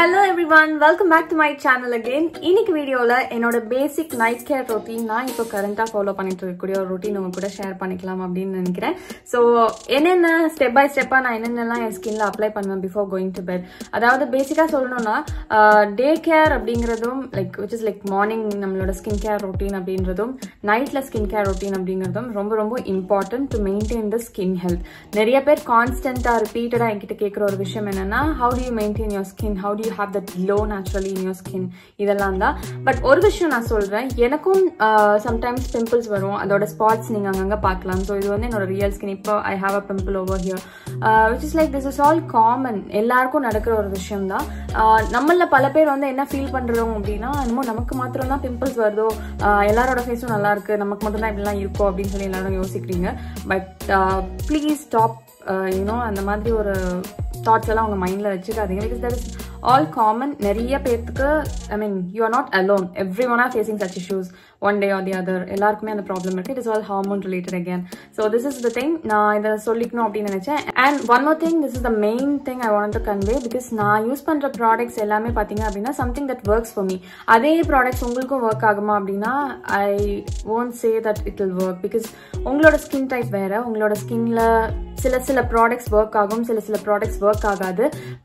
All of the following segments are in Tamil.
Hello everyone welcome back to my channel again இன்னைக்கு வீடியோவில் என்னோட பேசிக் நைட் கேர் ரொட்டீன் நான் இப்போ கரண்டாக ஃபாலோ பண்ணிட்டு இருக்கக்கூடிய ஒரு ரொட்டீன் உங்க கூட ஷேர் பண்ணிக்கலாம் அப்படின்னு நினைக்கிறேன் ஸோ என்னென்ன ஸ்டெப் பை ஸ்டெப்பாக நான் என்னென்னலாம் என் ஸ்கின்ல அப்ளை பண்ணுவேன் பிஃபோர் கோயிங் டு பெட் அதாவது பேசிக்காக சொல்லணும்னா டே கேர் அப்படிங்கிறதும் like which is like morning நம்மளோட ஸ்கின் கேர் ரொட்டீன் அப்படின்றதும் நைட்டில் ஸ்கின் கேர் ரொட்டீன் அப்படிங்கிறதும் ரொம்ப ரொம்ப important to maintain the skin health நிறைய பேர் கான்ஸ்டன்ட்டாக ரிப்பீட்டடாக என்கிட்ட கேட்குற ஒரு விஷயம் என்னன்னா how do you maintain your skin how do you have that glow naturally in your skin இதெல்லாம் தான் பட் ஒரு விஷயம் நான் சொல்கிறேன் எனக்கும் சம்டைம்ஸ் பிம்பிள்ஸ் வரும் அதோட ஸ்பாட்ஸ் நீங்கள் அங்கங்கே பார்க்கலாம் ஸோ இது வந்து என்னோட ரியல் ஸ்கின் இப்போ I have a pimple over here which is like this is all common எல்லாருக்கும் நடக்கிற ஒரு விஷயம் தான் நம்மள பல பேர் வந்து என்ன ஃபீல் பண்ணுறோம் அப்படின்னா என்னமோ நமக்கு மாத்திரம் தான் பிம்பிள்ஸ் வருதோ ஆஹ் எல்லாரோட ஃபேஸும் நல்லா இருக்கு நமக்கு மட்டும் தான் இப்படிலாம் இருக்கும் அப்படின்னு சொல்லி எல்லாரும் யோசிக்கிறீங்க பட் ப்ளீஸ் ஸ்டாப் யூனோ அந்த மாதிரி ஒரு தாட்ஸ் எல்லாம் உங்க மைண்ட்ல வச்சுக்காதீங்க because that is all common நிறைய பேர்த்துக்கு I mean you are not alone everyone are facing such issues one day or the other எல்லாருக்குமே அந்த ப்ராப்ளம் இருக்கு it is all hormone related again so this is the thing நான் இதை சொல்லிக்கணும் அப்படின்னு நினைச்சேன் and one more thing this is the main thing I want to convey because நான் யூஸ் பண்ற ப்ராடக்ட்ஸ் எல்லாமே பார்த்தீங்க அப்படின்னா something that works for me அதே ப்ராடக்ட்ஸ் உங்களுக்கும் ஒர்க் ஆகுமா அப்படின்னா I won't say that it will work because உங்களோட ஸ்கின் டைப் வேற உங்களோட ஸ்கின்ல சில சில ப்ராடக்ட்ஸ் ஒர்க் ஆகும் சில சில ப்ராடக்ட்ஸ் ஒர்க் ஆகாது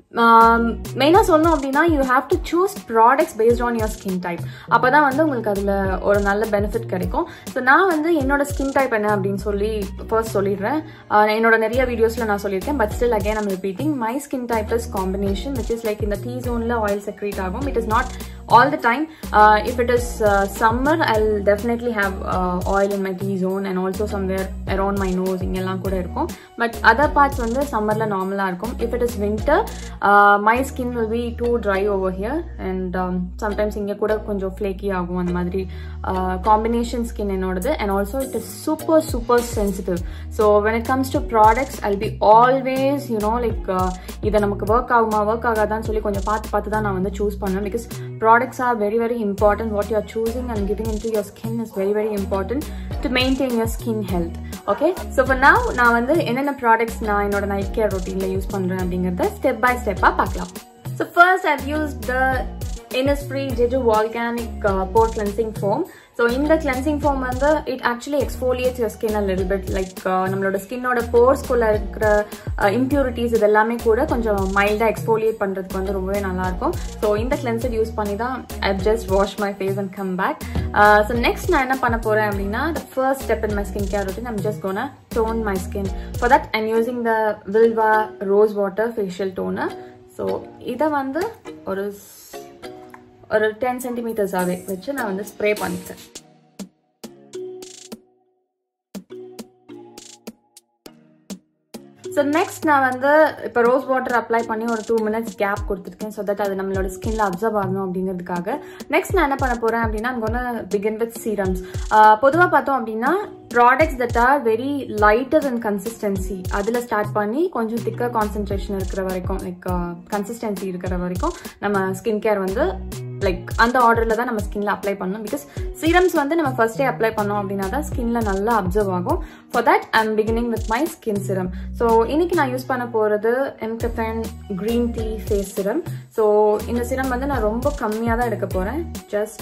மெயினாக சொல்லணும் அப்படின்னா you have to choose products based on your skin type அப்போ தான் வந்து உங்களுக்கு அதில் ஒரு நல்ல பெனிஃபிட் கிடைக்கும் ஸோ நான் வந்து என்னோட ஸ்கின் டைப் என்ன அப்படின்னு சொல்லி ஃபர்ஸ்ட் சொல்லிடுறேன் என்னோட நிறைய வீடியோஸில் நான் சொல்லியிருக்கேன் but still again I'm repeating my skin type is combination which is like இந்த டீ ஜோனில் ஆயில் செக்ரேட் ஆகும் it is not all the time uh, if it is uh, summer i'll definitely have uh, oil in my t zone and also somewhere around my nose இங்கெல்லாம் கூட இருக்கும் பட் அதர் பார்ட்ஸ் வந்து சம்மரில் நார்மலாக இருக்கும் if it is winter my skin will be too dry over here and sometimes இங்கே கூட கொஞ்சம் ஃப்ளேக்கி ஆகும் அந்த மாதிரி காம்பினேஷன் ஸ்கின் என்னோடது and also it is super super sensitive so when it comes to products I'll be always you know like இதை நமக்கு ஒர்க் ஆகுமா ஒர்க் ஆகாதான்னு சொல்லி கொஞ்சம் பார்த்து பார்த்து தான் நான் வந்து சூஸ் பண்ணுவேன் because products are very very important what you are choosing and giving into your skin is very very important to maintain your skin health okay so for now நான் வந்து என்னென்ன ப்ராடக்ட்ஸ் நான் என்னோட நைட் கேர் ரொட்டீனில் யூஸ் பண்ணுறேன் அப்படிங்கிறத ஸ்டெப் பை ஸ்டெப்பாக பார்க்கலாம் so first I've use the Innisfree Jeju Volcanic uh, Pore Cleansing Foam. So இந்த கிளென்சிங் ஃபோம் வந்து it actually exfoliates your skin a little bit like நம்மளோட ஸ்கின்னோட போர்ஸ்குள்ளே இருக்கிற இம்ப்யூரிட்டிஸ் இது எல்லாமே கூட கொஞ்சம் மைல்டாக எக்ஸ்ஃபோலியேட் பண்ணுறதுக்கு வந்து ரொம்பவே நல்லாயிருக்கும் ஸோ இந்த கிளென்சர் யூஸ் பண்ணி தான் I just wash my face and come back so next நான் என்ன பண்ண போகிறேன் அப்படின்னா the first step in my skin care routine I'm just gonna tone my skin for that I'm using the Vilvah rose water facial toner so இதை வந்து ஒரு ஒரு டென் சென்டிமீட்டர்ஸாகவே வச்சு நான் வந்து ஸ்ப்ரே பண்ணிட்டேன் ஸோ நெக்ஸ்ட் நான் வந்து இப்போ ரோஸ் வாட்டர் அப்ளை பண்ணி ஒரு டூ மினிட்ஸ் கேப் கொடுத்துருக்கேன் ஸோ தட் அது நம்மளோட ஸ்கின்ல அப்சர்வ் ஆகணும் அப்படிங்கிறதுக்காக நெக்ஸ்ட் நான் என்ன பண்ண போறேன் அப்படின்னா அங்கே பிகின் வித் சீரம்ஸ் பொதுவாக பார்த்தோம் அப்படின்னா products that are very lighter and consistency அதில் ஸ்டார்ட் பண்ணி கொஞ்சம் திக்கர் கான்சன்ட்ரேஷன் இருக்கிற வரைக்கும் லைக் கன்சிஸ்டன்சி இருக்கிற வரைக்கும் நம்ம ஸ்கின் கேர் வந்து லைக் அந்த ஆர்டரில் தான் நம்ம ஸ்கின்ல அப்ளை பண்ணணும் பிகாஸ் சீரம்ஸ் வந்து நம்ம ஃபர்ஸ்டே அப்ளை பண்ணோம் அப்படின்னா தான் ஸ்கின்ல நல்லா அப்சர்வ் ஆகும் for that I am beginning with my skin serum so இன்னைக்கு நான் யூஸ் பண்ண போகிறது mCaffeine green tea face serum so இந்த சிரம் வந்து நான் ரொம்ப கம்மியாக தான் எடுக்க போகிறேன் ஜஸ்ட்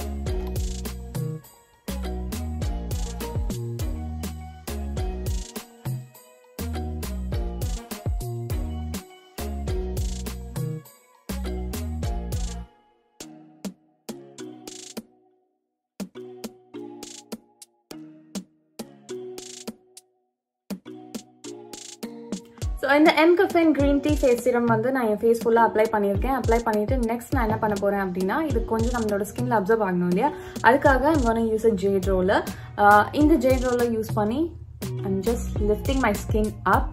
ஸோ இந்த mCaffeine green tea face serum வந்து நான் என் ஃபேஸ் ஃபுல்லாக அப்ளை பண்ணியிருக்கேன் அப்ளை பண்ணிட்டு நெக்ஸ்ட் நான் என்ன பண்ண போகிறேன் அப்படின்னா இது கொஞ்சம் நம்மளோட ஸ்கின்ல அப்சர்வ் ஆகணும் இல்லையா அதுக்காக I'm use a jade roller இந்த ஜேட் ரோலர் யூஸ் பண்ணி I'm just lifting my skin up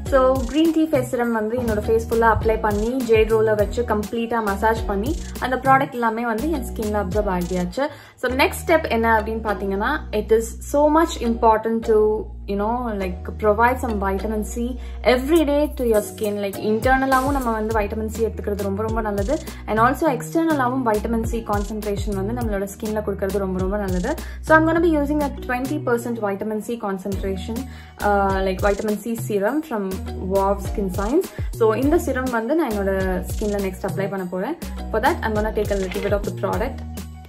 so green tea face serum வந்து என்னோட ஃபேஸ் ஃபுல்லாக அப்ளை பண்ணி ஜேட் ரோலர் வச்சு கம்ப்ளீட்டாக மசாஜ் பண்ணி அந்த ப்ராடக்ட் எல்லாமே வந்து என் ஸ்கின்ல அப்சர்வ் ஆகியாச்சு ஸோ நெக்ஸ்ட் ஸ்டெப் என்ன அப்படின்னு பார்த்தீங்கன்னா it is so much important to you know like provide some vitamin C every day to your skin like internaலாவும் நம்ம வந்து vitamin C எடுத்துக்கிறது ரொம்ப ரொம்ப நல்லது and also externலாவும் vitamin C concentration வந்து நம்மளோட ஸ்கின்ல கொடுக்கறது ரொம்ப ரொம்ப நல்லது so I'm going to be using a 20% vitamin C concentration uh, like vitamin C serum from WOW Skin Science so இந்த serum வந்து நான் என்னோட ஸ்கின்ல நெக்ஸ்ட் அப்ளை பண்ண போறேன் for that I'm going to take a little bit of the product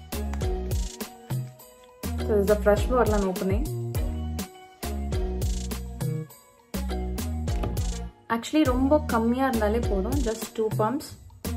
so this is a fresh bottle I'm opening actually ரொம்ப கம்மியாக இருந்தாலே போதும் just two pumps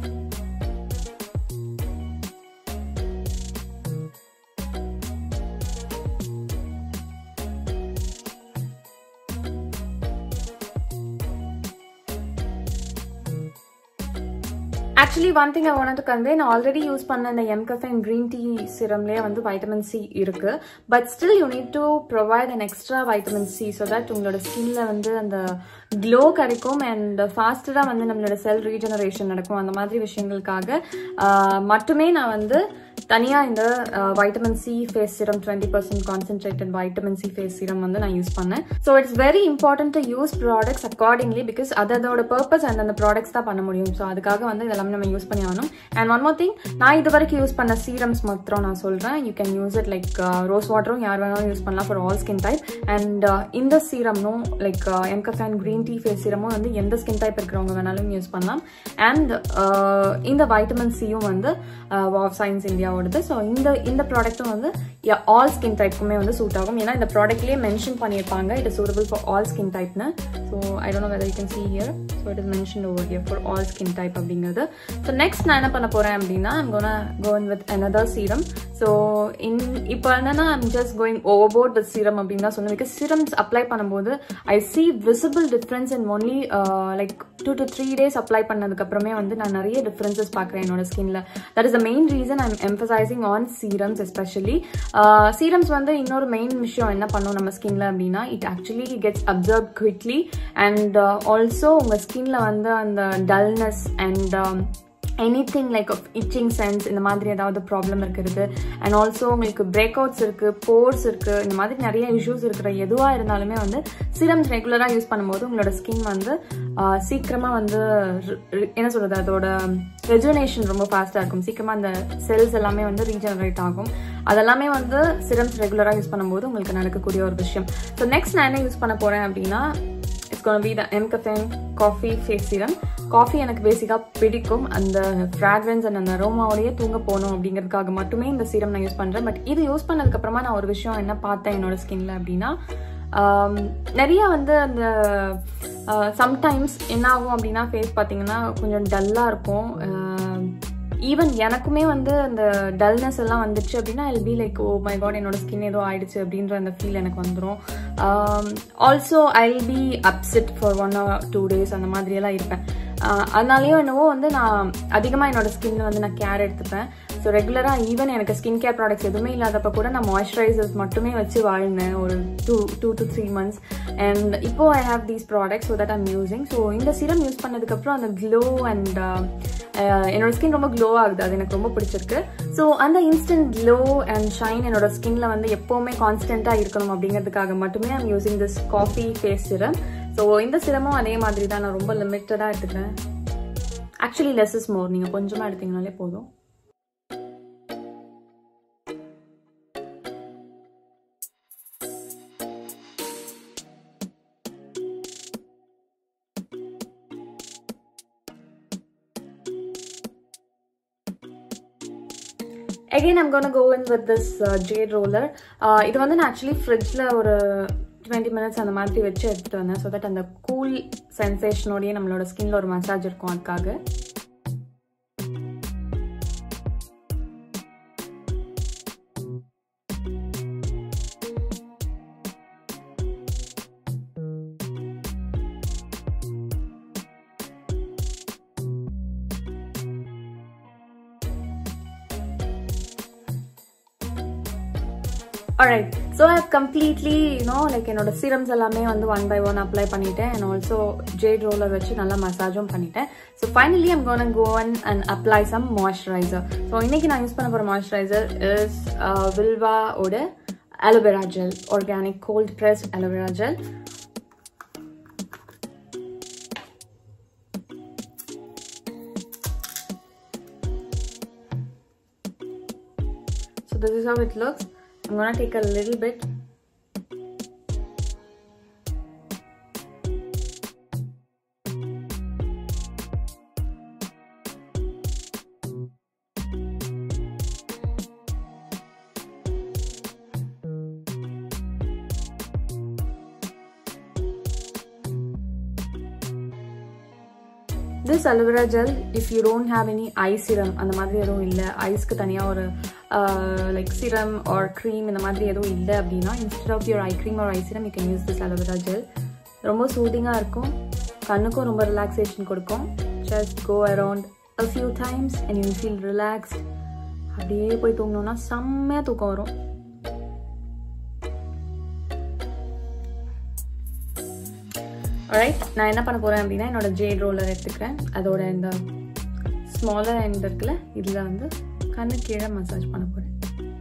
actually one thing I want convey நான் ஆல்ரெடி யூஸ் பண்ண இந்த எம்கஃபைன் க்ரீன் டீ சிரம்லேயே வந்து வைட்டமின் சி இருக்கு but still you need to provide an extra vitamin C so that உங்களோட ஸ்கின்ல வந்து அந்த க்ளோ கிடைக்கும் அண்ட் ஃபாஸ்டடாக வந்து நம்மளோட செல் ரீஜெனரேஷன் நடக்கும் அந்த மாதிரி விஷயங்களுக்காக மட்டுமே நான் வந்து தனியாக இந்த vitamin C face serum twenty percent concentrated vitamin C face serum வந்து நான் யூஸ் பண்ணேன் so it's very important to use products accordingly because அது அதோட பர்பஸ் அண்ட் அந்த ப்ராடக்ட்ஸ் தான் பண்ண முடியும் ஸோ அதுக்காக வந்து இதெல்லாமே நம்ம யூஸ் பண்ணி ஆகணும் அண்ட் ஒன் மோர் திங் நான் இது வரைக்கும் யூஸ் பண்ண சீரம்ஸ் மாத்திரம் நான் சொல்கிறேன் you can use it like rose வாட்டரும் யார் வேணாலும் யூஸ் பண்ணலாம் for all skin type and இந்த சீரம்னும் like mCaffeine green tea face சீரமும் வந்து எந்த ஸ்கின் டைப் இருக்கிறவங்க வேணாலும் யூஸ் பண்ணலாம் அண்ட் இந்த வைட்டமின் சியும் வந்து வாவ் சயின்ஸ் இந்தியாவோடது ஸோ இந்த இந்த ப்ராடக்ட்டும் வந்து ஆல் ஸ்கின் டைப்புக்குமே வந்து சூட் ஆகும் ஏன்னா இந்த ப்ராடக்ட்லேயே மென்ஷன் பண்ணியிருப்பாங்க it is suitable for all skin டைப்னு so I don't know whether you can see here so it is mention over here for all skin type அப்படிங்கிறது ஸோ நெக்ஸ்ட் நான் என்ன பண்ண போகிறேன் அப்படின்னா I'm gonna gonna with another serum so in இப்போ என்னன்னா I'm just going over board with serum அப்படின்னு தான் சொன்னேன் பிகாஸ் சீரம்ஸ் அப்ளை பண்ணும்போது I see visible difference in only like two to three days apply பண்ணதுக்கப்புறமே வந்து நான் நிறைய டிஃப்ரென்சஸ் பார்க்குறேன் என்னோட ஸ்கின்ல that is the main reason I'm emphasizing on serums especially serums வந்து இன்னொரு மெயின் விஷயம் என்ன பண்ணும் நம்ம ஸ்கின்ல அப்படின்னா it actually gets observe quickly and also உங்கள் ஸ்கின்ல வந்து அந்த dullness and any thing like itching sense இந்த மாதிரி ஏதாவது ப்ராப்ளம் இருக்கிறது அண்ட் ஆல்சோ உங்களுக்கு பிரேக் அவுட்ஸ் இருக்குது போர்ஸ் இருக்குது இந்த மாதிரி நிறைய இஷ்யூஸ் இருக்கிற எதுவாக இருந்தாலுமே வந்து சீரம்ஸ் ரெகுலராக யூஸ் பண்ணும்போது உங்களோட ஸ்கின் வந்து சீக்கிரமாக வந்து என்ன சொல்கிறது அதோட ரெஜுனேஷன் ரொம்ப ஃபாஸ்ட்டாக இருக்கும் சீக்கிரமாக அந்த செல்ஸ் எல்லாமே வந்து ரீஜெனரேட் ஆகும் அதெல்லாமே வந்து சிரம்ஸ் ரெகுலராக யூஸ் பண்ணும்போது உங்களுக்கு நடக்கக்கூடிய ஒரு விஷயம் ஸோ நெக்ஸ்ட் நான் என்ன யூஸ் பண்ண போகிறேன் அப்படின்னா it's gonna be the mCaffeine coffee face serum coffee எனக்கு பேசிக்காக பிடிக்கும் அந்த ஃப்ராக்ரன்ஸ் அண்ட் அந்த அரோமாவோடய தூங்க போகணும் அப்படிங்கிறதுக்காக மட்டுமே இந்த சீரம் நான் யூஸ் பண்ணுறேன் பட் இது யூஸ் பண்ணதுக்கப்புறமா நான் ஒரு விஷயம் என்ன பார்த்தேன் என்னோட ஸ்கின்ல அப்படின்னா நிறைய வந்து அந்த சம்டைம்ஸ் என்ன ஆகும் அப்படின்னா ஃபேஸ் பார்த்தீங்கன்னா கொஞ்சம் டல்லாக இருக்கும் ஈவன் எனக்குமே வந்து அந்த டல்னஸ் எல்லாம் வந்துச்சு அப்படின்னா I be like oh my God என்னோட ஸ்கின் ஏதோ ஆயிடுச்சு அப்படின்ற அந்த ஃபீல் எனக்கு வந்துடும் also I be upset for one or two days அந்த மாதிரியெல்லாம் இருப்பேன் அதனாலேயும் என்னவோ வந்து நான் அதிகமாக என்னோட ஸ்கின்ல வந்து நான் கேர் எடுத்துப்பேன் ஸோ ரெகுலராக ஈவன் எனக்கு ஸ்கின் கேர் ப்ராடக்ட்ஸ் எதுவுமே இல்லாதப்ப கூட நான் மாய்ஸ்சரைசர்ஸ் மட்டுமே வச்சு வாழ்ந்தேன் ஒரு two two to three months and இப்போ I have these products so that I'm using so இந்த சீரம் யூஸ் பண்ணதுக்கப்புறம் அந்த க்ளோ அண்ட் என்னோட ஸ்கின் ரொம்ப க்ளோ ஆகுது அது எனக்கு ரொம்ப பிடிச்சிருக்கு ஸோ அந்த இன்ஸ்டன்ட் க்ளோ அண்ட் ஷைன் என்னோட ஸ்கின்ல வந்து எப்போவுமே கான்ஸ்டண்ட்டாக இருக்கணும் அப்படிங்கிறதுக்காக மட்டுமே I'm using this coffee face serum so இந்த சிரமும் அதே மாதிரி தான் நான் ரொம்ப லிமிட்டடாக எடுத்துக்கிறேன் ஆக்சுவலி லெஸ் இஸ் மோர் நீங்கள் கொஞ்சமாக எடுத்தீங்கனாலே போதும் again I'm gonna go in with this jade roller இது வந்து நான் ஆக்சுவலி ஃப்ரிட்ஜில் ஒரு டுவெண்ட்டி மினிட்ஸ் அந்த மாதிரி வச்சு எடுத்துகிட்டு வந்தேன் ஸோ தட் அந்த கூல் சென்சேஷனோடய நம்மளோட ஸ்கின்ல ஒரு மசாஜ் இருக்கும் அதுக்காக alright so I have completely you know like என்னோட சீரம்ஸ் எல்லாமே வந்து ஒன் பை ஒன் அப்ளை பண்ணிட்டேன் and also ஜேட் ரோலர் வச்சு நல்லா மசாஜும் பண்ணிட்டேன் so finally I'm gonna go on and apply some moisturiser so இன்னைக்கு நான் யூஸ் பண்ண போகிற மாய்ஸ்சரைசர் இஸ் வில்வா ஓட aloe vera gel organic cold pressed aloe vera gel So this is how it looks. I'm gonna take a little bit. This aloe vera gel if you don't have any eye serum அந்த மாதிரி எதுவும் இல்லை ஐஸ்க்கு தனியாக ஒரு லைக் சிரம் ஆர் க்ரீம் இந்த மாதிரி எதுவும் இல்லை அப்படின்னா instead of your eye cream or eye serum you can use this aloe vera gel ரொம்ப சூதிங்காக இருக்கும் கண்ணுக்கும் ரொம்ப ரிலாக்ஸேஷன் கொடுக்கும் just go around a few times and you feel relaxed அப்படியே போய் தூங்கணும்னா செம்மையாக தூக்கம் வரும் ரைட் நான் என்ன பண்ண போகிறேன் அப்படின்னா என்னோட ஜேட் ரோலர் எடுத்துக்கிறேன் அதோட இந்த ஸ்மாலர் எண்ட் இருக்குல்ல இதில் வந்து கண்ணு கீழே மசாஜ் பண்ண போகிறேன்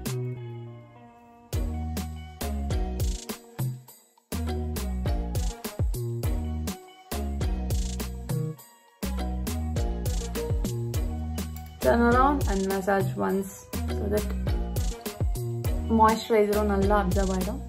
turn around and massage once so that மாய்ஸ்சரைசரும் நல்லா அப்சர்வ் ஆகிடும்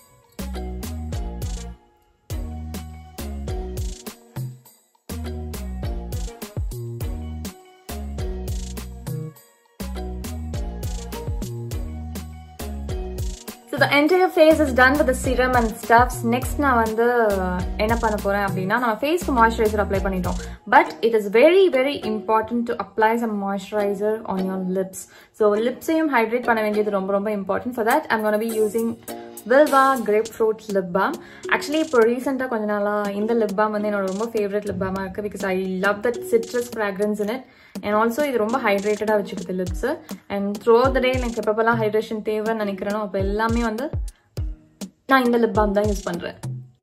so the entire face is done with serum and stuffs next நான் வந்து என்ன பண்ண போகிறேன் அப்படின்னா நம்ம ஃபேஸ்க்கு மாய்ஸ்சரைசர் அப்ளை பண்ணிட்டோம் but it is very very important to apply some moisturiser on your lips so லிப்ஸையும் ஹைட்ரேட் பண்ண வேண்டியது ரொம்ப ரொம்ப important for that I'm gonna be using Vilvah grapefruit lip balm actually இப்போ ரீசெண்டாக கொஞ்ச நாளாக இந்த லிப் பாம் வந்து என்னோட ரொம்ப ஃபேவரட் லிப் பாமாக இருக்குது because I love that citrus fragrance in it and also இது ரொம்ப ஹைட்ரேட்டடாக வச்சுக்குது lips and through the day எனக்கு எப்பப்பெல்லாம் ஹைட்ரேஷன் தேவைன்னு நினைக்கிறேனோ அப்போ எல்லாமே வந்து நான் இந்த லிப் பாம் தான் யூஸ் பண்ணுறேன்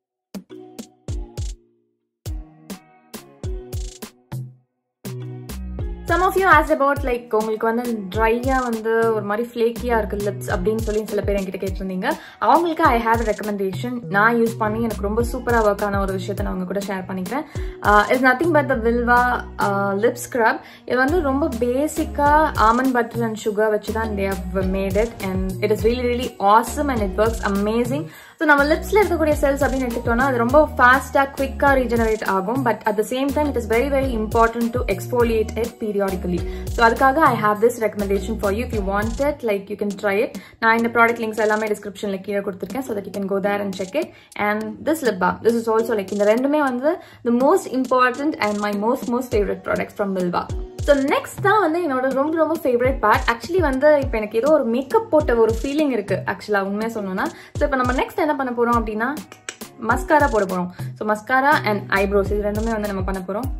some of you ask about like உங்களுக்கு வந்து ட்ரையாக வந்து ஒரு மாதிரி ஃப்ளேக்கியாக இருக்குது லிப்ஸ் அப்படின்னு சொல்லி சில பேர் என்கிட்ட கேட்டிருந்தீங்க அவங்களுக்கு ஐ ஹேவ் ரெக்கமெண்டேஷன் நான் யூஸ் பண்ணி எனக்கு ரொம்ப சூப்பராக ஒர்க் ஆன ஒரு விஷயத்தை நான் உங்க கூட ஷேர் பண்ணிக்கிறேன் it's nothing but the Vilvah lip scrub இது வந்து ரொம்ப பேசிக்காக ஆமன் பட்டர் அண்ட் சுகர் வச்சு தான் they have made it and it is really really awesome and it works amazing so நம்ம லிப்ஸில் இருக்கக்கூடிய செல்ஸ் அப்படின்னு எடுத்துக்கிட்டோம்னா அது ரொம்ப ஃபாஸ்ட்டாக குவிக்காக ரீஜெனரேட் ஆகும் but at the same time it is very very important to exfoliate it periodically so அதுக்காக I have this recommendation for you if you want it like you can try it நான் இந்த ப்ராடக்ட் லிங்க்ஸ் எல்லாமே டிஸ்கிரிப்ஷனில் கீழே கொடுத்துருக்கேன் so that you can go there and check it and this lip balm this is also like இந்த ரெண்டுமே வந்து the most important and my most most favourite product from Vilvah so next தான் வந்து என்னோட ரொம்ப ரொம்ப ஃபேவரட் பார்ட் ஆக்சுவலி வந்து இப்போ எனக்கு ஏதோ ஒரு மேக்கப் போட்ட ஒரு ஃபீலிங் இருக்கு ஆக்சுவலாக உண்மையாக சொல்லணும்னா ஸோ இப்போ நம்ம நெக்ஸ்ட் என்ன பண்ண போகிறோம் அப்படின்னா மஸ்காரா போட போகிறோம் ஸோ மஸ்காரா அண்ட் ஐப்ரோஸ் இது ரெண்டுமே வந்து நம்ம பண்ண போகிறோம்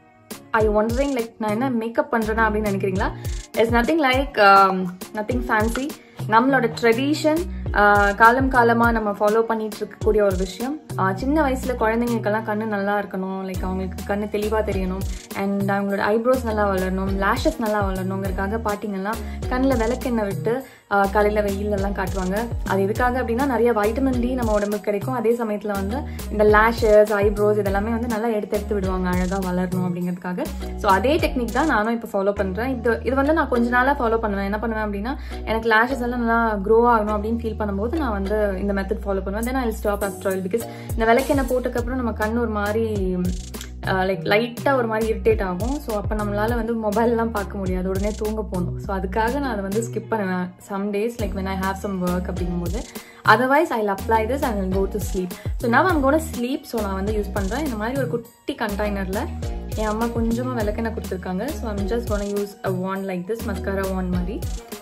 ஐ ஒண்டரிங் லைக் நான் என்ன மேக்கப் பண்ணுறேன்னா அப்படின்னு நினைக்கிறீங்களா it's nothing like nothing fancy நம்மளோட ட்ரெடிஷன் காலம் காலமாக நம்ம ஃபாலோ பண்ணிட்டு இருக்கக்கூடிய ஒரு விஷயம் சின்ன வயசில் குழந்தைங்களுக்கெல்லாம் கண்ணு நல்லா இருக்கணும் லைக் அவங்களுக்கு கண்ணு தெளிவாக தெரியணும் அண்ட் அவங்களோட ஐப்ரோஸ் நல்லா வளரணும் லேஷஸ் நல்லா வளரணுங்கிறதுக்காக பாட்டிங்கெல்லாம் கண்ணில் விளக்கெண்ணெய் விட்டு காலையில் வெயிலெல்லாம் காட்டுவாங்க அது எதுக்காக அப்படின்னா நிறைய வைட்டமின் டி நம்ம உடம்புக்கு கிடைக்கும் அதே சமயத்தில் வந்து இந்த லேஷஸ் ஐப்ரோஸ் இதெல்லாமே வந்து நல்லா எடுத்து எடுத்து விடுவாங்க அழகாக வளரணும் அப்படிங்கிறதுக்காக ஸோ அதே டெக்னிக் தான் நானும் இப்போ ஃபாலோ பண்ணுறேன் இது இது வந்து நான் கொஞ்ச நாளாக ஃபாலோ பண்ணுவேன் என்ன பண்ணுவேன் அப்படின்னா எனக்கு லேஷஸ் எல்லாம் நல்லா க்ரோ ஆகணும் அப்படின்னு ஃபீல் பண்ணும்போது நான் வந்து இந்த மெத்தட் ஃபாலோ பண்ணுவேன் then I stop after oil because இந்த விளக்கெண்ணெய் போட்டதுக்கப்புறம் நம்ம கண் ஒரு மாதிரி லைக் லைட்டாக ஒரு மாதிரி இரிட்டேட் ஆகும் ஸோ அப்போ நம்மளால வந்து மொபைல்லாம் பார்க்க முடியாது உடனே தூங்க போகணும் ஸோ அதுக்காக நான் அதை வந்து ஸ்கிப் பண்ணுவேன் some days like when I have some work அப்படிங்கும்போது otherwise I apply this I will go to sleep so நான் ஐம் கோன ஸ்லீப் ஸோ நான் வந்து யூஸ் பண்ணுறேன் இந்த மாதிரி ஒரு குட்டி கண்டெய்னரில் என் அம்மா கொஞ்சமாக விளக்கெண்ணெய் கொடுத்துருக்காங்க so I'm just gonna use a wand like this mascara wand மாதிரி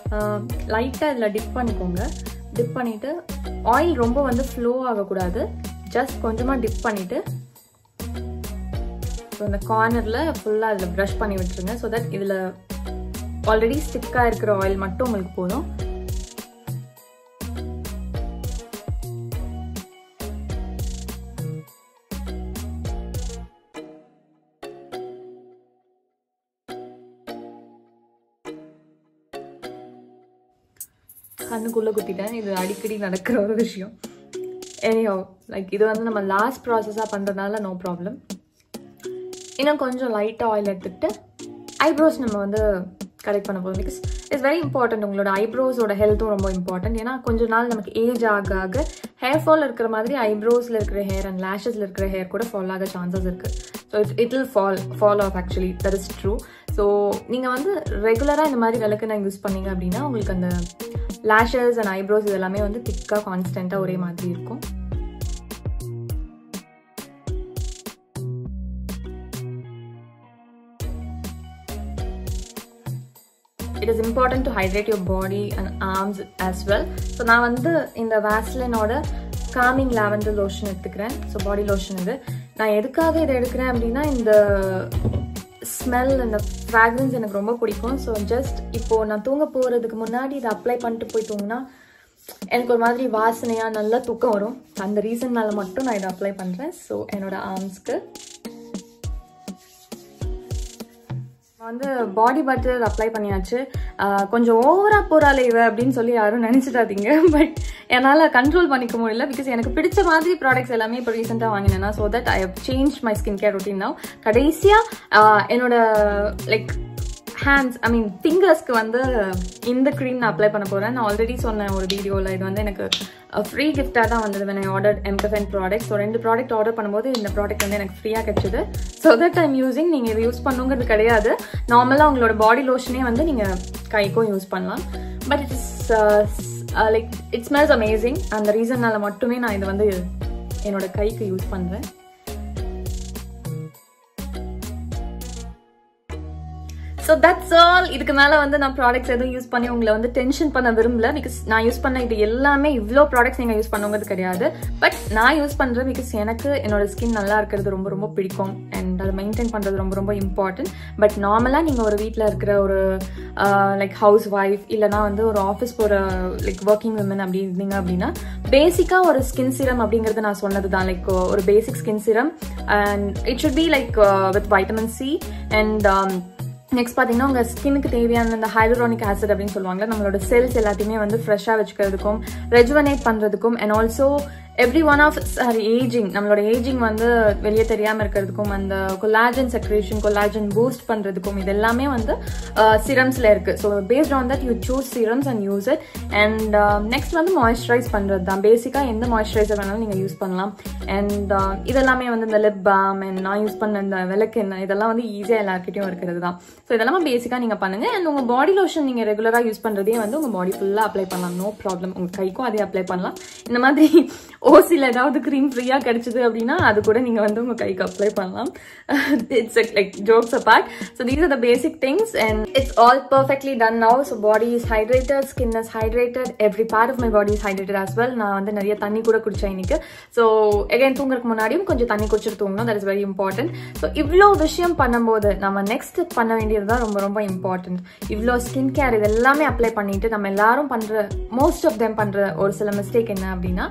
லைட்டாக இதில் டிப் பண்ணிக்கோங்க டிப் பண்ணிவிட்டு ஆயில் ரொம்ப வந்து ஃப்ளோ ஆகக்கூடாது ஜஸ்ட் கொஞ்சமாக டிப் பண்ணிவிட்டு ஸோ இந்த கார்னரில் ஃபுல்லாக அதில் ப்ரஷ் பண்ணி விட்டுருங்க ஸோ தட் இதில் ஆல்ரெடி ஸ்டிக்காக இருக்கிற ஆயில் மட்டும் உங்களுக்கு போதும் கண்ணுக்குள்ளே குத்திட்டேன் இது அடிக்கடி நடக்கிற ஒரு விஷயம் எனியோ லைக் இது வந்து நம்ம லாஸ்ட் ப்ராசஸாக பண்ணுறதுனால நோ ப்ராப்ளம் இன்னும் கொஞ்சம் லைட்டாக ஆயில் எடுத்துக்கிட்டு ஐப்ரோஸ் நம்ம வந்து கரெக்ட் பண்ண போதும் பிகாஸ் இட்ஸ் வெரி இம்பார்ட்டன்ட் உங்களோட ஐப்ரோஸோட ஹெல்த்தும் ரொம்ப இம்பார்ட்டன்ட் ஏன்னா கொஞ்ச நாள் நமக்கு ஏஜ் ஆக ஆக ஹேர் ஃபால் இருக்கிற மாதிரி ஐப்ரோஸில் இருக்கிற ஹேர் அண்ட் லேஷஸில் இருக்கிற ஹேர் கூட ஃபால் ஆக சான்சஸ் இருக்குது so it it will fall fall off actually that is true so நீங்கள் வந்து ரெகுலராக இந்த மாதிரி விளக்கு நான் யூஸ் பண்ணீங்க அப்படின்னா உங்களுக்கு அந்த லேஷஸ் அண்ட் ஐப்ரோஸ் இது எல்லாமே வந்து திக்காக கான்ஸ்டண்ட்டாக ஒரே மாதிரி இருக்கும் it is important to hydrate your body and arms as well so நான் வந்து இந்த வேஸ்லினோட காமிங் லாவெண்டர் லோஷன் எடுத்துக்கிறேன் ஸோ பாடி லோஷன் இது நான் எதுக்காக இதை எடுக்கிறேன் அப்படின்னா இந்த ஸ்மெல் இந்த ஃப்ராக்ரன்ஸ் எனக்கு ரொம்ப பிடிக்கும் ஸோ ஜஸ்ட் இப்போது நான் தூங்க போகிறதுக்கு முன்னாடி இதை அப்ளை பண்ணிட்டு போய் தூங்கினா எனக்கு ஒரு மாதிரி வாசனையாக நல்லா தூக்கம் வரும் அந்த ரீசன்னால மட்டும் நான் இதை அப்ளை பண்ணுறேன் ஸோ என்னோட ஆர்ம்ஸ்க்கு வந்து பாடி பட்டர் அப்ளை பண்ணியாச்சு கொஞ்சம் ஓவரா போறாளே இவ அப்படின்னு சொல்லி யாரும் நினைச்சிடாதீங்க பட் என்னால் கண்ட்ரோல் பண்ணிக்க முடியல பிகாஸ் எனக்கு பிடிச்ச மாதிரி ப்ராடக்ட்ஸ் எல்லாமே இப்போ ரீசெண்டாக வாங்கினேன்னா so that I have change my skin care routine now கடைசியாக என்னோட லைக் ஹேண்ட்ஸ் ஐ மீன் ஃபிங்கர்ஸ்க்கு வந்து இந்த க்ரீம் நான் அப்ளை பண்ண போகிறேன் நான் ஆல்ரெடி சொன்னேன் ஒரு வீடியோவில் இது வந்து எனக்கு ஃப்ரீ கிஃப்டாக தான் வந்தது when I order mCaffeine product ஸோ ரெண்டு ப்ராடக்ட் ஆர்டர் பண்ணும்போது இந்த ப்ராடக்ட் வந்து எனக்கு ஃப்ரீயாக கிடைச்சிது ஸோ தட் ஐம் யூஸிங் நீங்கள் இதை யூஸ் பண்ணுங்கிறது கிடையாது நார்மலாக உங்களோட பாடி லோஷனே வந்து நீங்கள் கைக்கும் யூஸ் பண்ணலாம் but it's like it smells amazing அந்த ரீசன்னால மட்டுமே நான் இது வந்து என்னோட கைக்கு யூஸ் பண்ணுறேன் ஸோ தட்ஸ் ஆல் இதுக்கு மேலே வந்து நான் ப்ராடக்ட்ஸ் எதுவும் யூஸ் பண்ணி உங்களை வந்து டென்ஷன் பண்ண விரும்பல பிகாஸ் நான் யூஸ் பண்ண இது எல்லாமே இவ்வளோ ப்ராடக்ட்ஸ் நீங்கள் யூஸ் பண்ணுங்கிறது கிடையாது பட் நான் யூஸ் பண்ணுறேன் பிகாஸ் எனக்கு என்னோட ஸ்கின் நல்லா இருக்கிறது ரொம்ப ரொம்ப பிடிக்கும் அண்ட் அதை மெயின்டைன் பண்ணுறது ரொம்ப ரொம்ப இம்பார்ட்டன்ட் பட் நார்மலாக நீங்கள் ஒரு வீட்டில் இருக்கிற ஒரு லைக் ஹவுஸ் ஒய்ஃப் இல்லைனா வந்து ஒரு ஆஃபீஸ் போகிற லைக் ஒர்க்கிங் விமன் அப்படி இருந்தீங்க அப்படின்னா பேசிக்காக ஒரு ஸ்கின் சிரம் அப்படிங்கிறது நான் சொன்னது தான் லைக் ஒரு basic skin serum and it should be like with vitamin C and next பார்த்தீங்கன்னா உங்கள் ஸ்கின்னுக்கு தேவையான அந்த ஹைலரோனிக் ஆசிட் அப்படின்னு சொல்லுவாங்க நம்மளோட செல்ஸ் எல்லாத்தையுமே வந்து ஃப்ரெஷ்ஷாக வச்சுக்கிறதுக்கும் ரெஜுவனேட் பண்ணுறதுக்கும் and also every one of sorry ageing நம்மளோட ஏஜிங் வந்து வெளியே தெரியாமல் இருக்கிறதுக்கும் அந்த கொலாஜன் செக்ரேஷன் கொலாஜன் பூஸ்ட் பண்ணுறதுக்கும் இது எல்லாமே வந்து சிரம்ஸில் இருக்குது so based on that you choose serums and use it and next வந்து மாய்ஸ்சரைஸ் பண்ணுறது தான் பேசிக்காக எந்த மாய்ஸ்சரைசர் வேணாலும் நீங்கள் யூஸ் பண்ணலாம் அண்ட் இதெல்லாமே வந்து இந்த லிப் பாம் அண்ட் நான் யூஸ் பண்ண இந்த விளக்கு என்ன இதெல்லாம் வந்து ஈஸியாக எல்லாருக்கிட்டையும் இருக்கிறது தான் ஸோ இதெல்லாம் பேசிக்காக நீங்கள் பண்ணுங்கள் அண்ட் உங்கள் பாடி லோஷன் நீங்கள் ரெகுலராக யூஸ் பண்ணுறதே வந்து உங்கள் பாடி ஃபுல்லாக அப்ளை பண்ணலாம் நோ ப்ராப்ளம் உங்கள் கைக்கும் அதே அப்ளை பண்ணலாம் இந்த மாதிரி ஓசியில் ஏதாவது க்ரீம் ஃப்ரீயாக கிடைச்சிது அப்படின்னா அது கூட நீங்கள் வந்து உங்கள் கைக்கு அப்ளை பண்ணலாம் it's like jokes apart so these are the basic things and it's all perfectly done now so body is hydrated skin is hydrated every part of my body is hydrated as well நான் வந்து நிறைய தண்ணி கூட குடிச்சேன் இன்னைக்கு ஸோ எகைன் தூங்குறதுக்கு முன்னாடியும் கொஞ்சம் தண்ணி குடிச்சிட்டு தூங்கணும் that is very important so இவ்வளோ விஷயம் பண்ணும்போது நம்ம நெக்ஸ்ட் பண்ண வேண்டியது தான் ரொம்ப ரொம்ப இம்பார்ட்டன்ட் இவ்வளோ ஸ்கின் கேர் இது எல்லாமே அப்ளை பண்ணிட்டு நம்ம எல்லாரும் பண்ணுற மோஸ்ட் ஆஃப் தெம் பண்ணுற ஒரு சில மிஸ்டேக் என்ன அப்படின்னா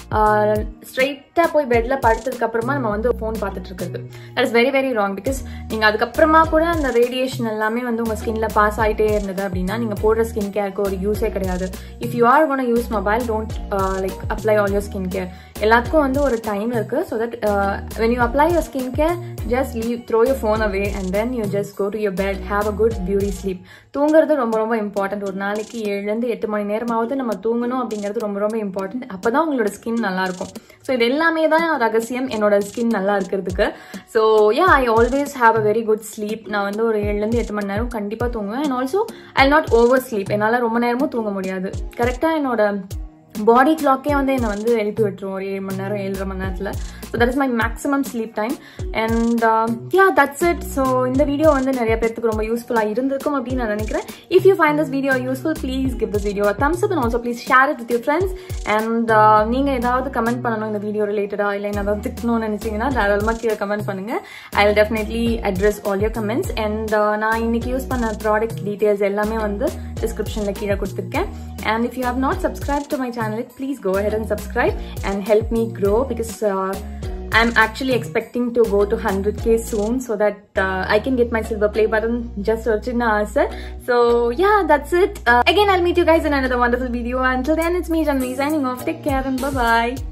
ஸ்ட்ரெயிட்டாக போய் பெட்டில் படுத்ததுக்கு அப்புறமா நம்ம வந்து ஃபோன் பார்த்துட்டு இருக்கிறது that is very very wrong because நீங்கள் அதுக்கப்புறமா கூட அந்த ரேடியேஷன் எல்லாமே வந்து உங்கள் ஸ்கின்ல பாஸ் ஆகிட்டே இருந்தது அப்படின்னா நீங்கள் போடுற ஸ்கின் கேருக்கு ஒரு யூஸே கிடையாது if you are gonna use mobile don't like apply all your skin care எல்லாத்துக்கும் வந்து ஒரு டைம் இருக்கு so that when you apply your skin care just leave throw your phone away and then you just go to your bed have a good beauty sleep தூங்குறது ரொம்ப ரொம்ப இம்பார்ட்டன்ட் ஒரு நாளைக்கு ஏழுலேருந்து எட்டு மணி நேரமாவது நம்ம தூங்கணும் அப்படிங்கிறது ரொம்ப ரொம்ப இம்பார்ட்டன்ட் அப்போ தான் உங்களோட ஸ்கின் நல்லா இருக்கும் ஸோ இது எல்லாமே தான் ரகசியம் என்னோட ஸ்கின் நல்லா இருக்கிறதுக்கு so yeah I always have a very good sleep நான் வந்து ஒரு ஏழுலேருந்து எட்டு மணி நேரம் கண்டிப்பாக தூங்குவேன் and also I not oversleep என்னால் ரொம்ப நேரமும் தூங்க முடியாது கரெக்டாக என்னோட பாடி கிளாக்கே வந்து என்னை வந்து எழுப்பி விட்டுரும் ஒரு ஏழு மணி நேரம் ஏழரை மணி நேரத்தில் so that is my maximum sleep time and yeah that's it so இந்த வீடியோ வந்து நிறைய பேருக்கு ரொம்ப யூஸ்ஃபுல்லாக இருந்திருக்கும் அப்படின்னு நான் நினைக்கிறேன் if you find this video useful please give this video thumbs up and also please share it with your friends and நீங்கள் ஏதாவது கமெண்ட் பண்ணணும் இந்த வீடியோ ரிலேட்டடாக இல்லை என்ன ஏதாவது திட்டணும்னு நினச்சிங்கன்னா தாராளமாக கீழே கமெண்ட் பண்ணுங்கள் I will definitely address all your comments and நான் இன்னைக்கு யூஸ் பண்ண ப்ராடக்ட் டீட்டெயில்ஸ் எல்லாமே வந்து டிஸ்கிரிப்ஷனில் கீழே கொடுத்துருக்கேன் and if you have not subscribed to my channel please go ahead and subscribe and help me grow because uh, I'm actually expecting to go to 100k soon so that uh, I can get my silver play button just searching answer. So yeah, that's it. Uh, again, I'll meet you guys in another wonderful video. Until then, it's me, Janvi, signing off. Take care and bye bye.